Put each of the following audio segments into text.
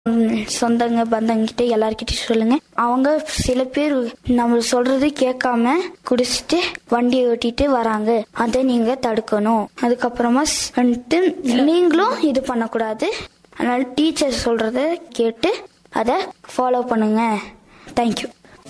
ம், சொந்தங்க பந்தங்கிட்ட எல்லார்கிட்டயும் சொல்லுங்க அவங்க சில பேர் நம்ம சொல்றது கேட்காம குடிச்சிட்டு வண்டியை ஓட்டிட்டு வராங்க அதை நீங்க தடுக்கணும் அதுக்கப்புறமா ஸ்- வந்துட்டு நீங்களும் இது பண்ணக்கூடாது அதனால டீச்சர் சொல்றத கேட்டு அதை ஃபாலோ பண்ணுங்க தேங்க்யூ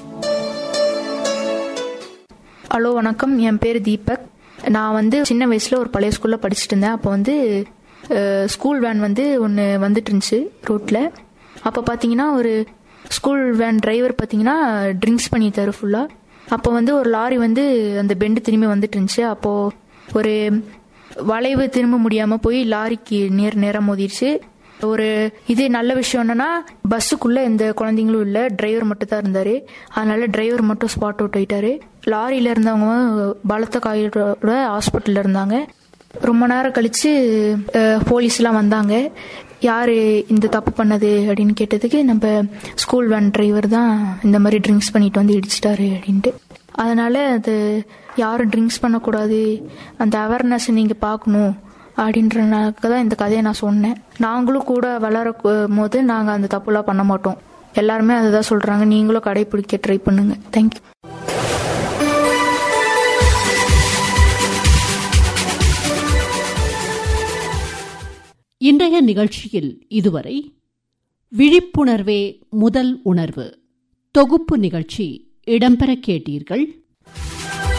ஹலோ வணக்கம் என் பேர் தீபக் நான் வந்து சின்ன வயசுல ஒரு பழைய ஸ்கூல்ல படிச்சுட்டு இருந்தேன் அப்போ வந்து அஹ், ஸ்கூல் வேன் வந்து ஒன்று வந்துட்டு இருந்துச்சு ரோட்ல அப்போ பார்த்தீங்கன்னா ஒரு ஸ்கூல் வேன் டிரைவர் பார்த்தீங்கன்னா ட்ரிங்க்ஸ் பண்ணிட்டாரு ஃபுல்லா அப்போ வந்து ஒரு லாரி வந்து அந்த பெண்டு திரும்பி வந்துட்டு இருந்துச்சு அப்போ ஒரு வளைவு திரும்ப முடியாம போய் லாரிக்கு நேர் நேரம் மோதிருச்சு ஒரு இது நல்ல விஷயம் என்னன்னா பஸ்ஸுக்குள்ள எந்த குழந்தைங்களும் இல்ல டிரைவர் மட்டும் தான் இருந்தாரு அதனால டிரைவர் மட்டும் ஸ்பாட் அவுட் ஆயிட்டாரு லாரியில இருந்தவங்க பலத்த காயோட ஹாஸ்பிட்டல்ல இருந்தாங்க ரொம்ப நேரம் கழிச்சு அஹ், போலீஸ் எல்லாம் வந்தாங்க யாரு இந்த தப்பு பண்ணது அப்படின்னு கேட்டதுக்கு நம்ம ஸ்கூல் வேன் டிரைவர் தான் இந்த மாதிரி ட்ரிங்க்ஸ் பண்ணிட்டு வந்து இடிச்சிட்டாரு அப்படின்ட்டு அதனால அது யாரும் ட்ரிங்க்ஸ் பண்ணக்கூடாது அந்த அவேர்னஸ் நீங்க பார்க்கணும் அப்படின்றனாக்க தான் இந்த கதையை நான் சொன்னேன் நாங்களும் கூட வளர போது நாங்கள் அந்த தப்புலாம் பண்ண மாட்டோம் எல்லாருமே அதுதான் சொல்றாங்க நீங்களும் கடைபிடிக்க ட்ரை பண்ணுங்க தேங்க்யூ இன்றைய நிகழ்ச்சியில் இதுவரை விழிப்புணர்வே முதல் உணர்வு தொகுப்பு நிகழ்ச்சி இடம்பெற கேட்டீர்கள்